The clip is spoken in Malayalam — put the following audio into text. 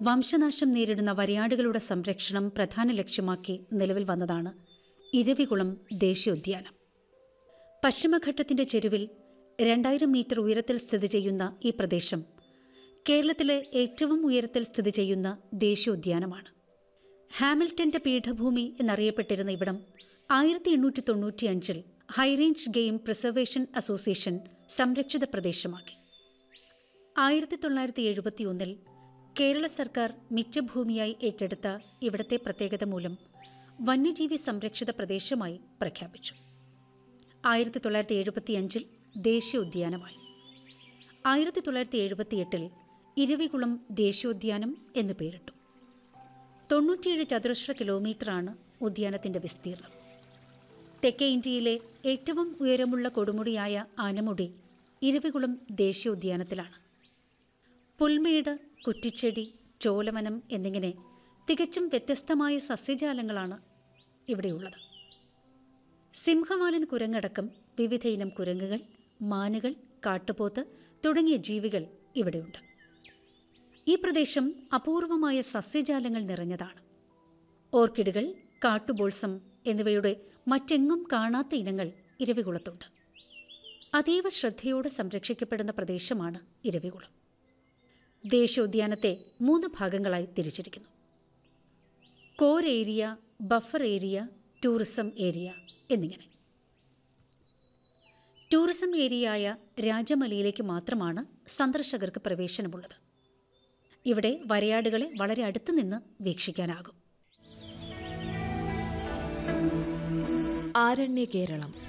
വംശനാശം നേരിടുന്ന വരയാടുകളുടെ സംരക്ഷണം പ്രധാന ലക്ഷ്യമാക്കി നിലവിൽ വന്നതാണ് ഇരവികുളം ദേശീയോദ്യാനം പശ്ചിമഘട്ടത്തിന്റെ ചെരുവിൽ രണ്ടായിരം മീറ്റർ ഉയരത്തിൽ സ്ഥിതി ചെയ്യുന്ന ഈ പ്രദേശം കേരളത്തിലെ ഏറ്റവും ഉയരത്തിൽ സ്ഥിതി ചെയ്യുന്ന ദേശീയോദ്യാനമാണ് ഹാമിൽട്ടന്റെ പീഠഭൂമി എന്നറിയപ്പെട്ടിരുന്ന ഇവിടം ആയിരത്തി എണ്ണൂറ്റി തൊണ്ണൂറ്റിയഞ്ചിൽ ഹൈറേഞ്ച് ഗെയിം പ്രിസർവേഷൻ അസോസിയേഷൻ സംരക്ഷിത പ്രദേശമാക്കി ആയിരത്തി തൊള്ളായിരത്തി എഴുപത്തിയൊന്നിൽ കേരള സർക്കാർ മിച്ചഭൂമിയായി ഏറ്റെടുത്ത ഇവിടത്തെ പ്രത്യേകത മൂലം വന്യജീവി സംരക്ഷിത പ്രദേശമായി പ്രഖ്യാപിച്ചു ആയിരത്തി തൊള്ളായിരത്തി എഴുപത്തിയഞ്ചിൽ ദേശീയോദ്യാനമായി ആയിരത്തി തൊള്ളായിരത്തി എഴുപത്തിയെട്ടിൽ ഇരവികുളം ദേശീയോദ്യാനം എന്ന് പേരിട്ടു തൊണ്ണൂറ്റിയേഴ് ചതുരശ്ര കിലോമീറ്ററാണ് ഉദ്യാനത്തിന്റെ വിസ്തീർണം തെക്കേ ഇന്ത്യയിലെ ഏറ്റവും ഉയരമുള്ള കൊടുമുടിയായ ആനമുടി ഇരവികുളം ദേശീയോദ്യാനത്തിലാണ് പുൽമേട് കുറ്റിച്ചെടി ചോലവനം എന്നിങ്ങനെ തികച്ചും വ്യത്യസ്തമായ സസ്യജാലങ്ങളാണ് ഇവിടെയുള്ളത് സിംഹവാലൻ കുരങ്ങടക്കം വിവിധയിനം കുരങ്ങുകൾ മാനുകൾ കാട്ടുപോത്ത് തുടങ്ങിയ ജീവികൾ ഇവിടെയുണ്ട് ഈ പ്രദേശം അപൂർവമായ സസ്യജാലങ്ങൾ നിറഞ്ഞതാണ് ഓർക്കിഡുകൾ കാട്ടുബോൾസം എന്നിവയുടെ മറ്റെങ്ങും കാണാത്ത ഇനങ്ങൾ ഇരവികുളത്തുണ്ട് അതീവ ശ്രദ്ധയോടെ സംരക്ഷിക്കപ്പെടുന്ന പ്രദേശമാണ് ഇരവികുളം ദേശീയോദ്യാനത്തെ മൂന്ന് ഭാഗങ്ങളായി തിരിച്ചിരിക്കുന്നു core area buffer area tourism area എന്നിങ്ങനെ ടൂറിസം ഏരിയയായ രാജമലയിലേക്ക് മാത്രമാണ് സന്ദർശകർക്ക് പ്രവേശനമുള്ളത് ഇവിടെ വരയാടുകളെ വളരെ അടുത്തു നിന്ന് വീക്ഷിക്കാനാകും ആരണ്യ കേരളം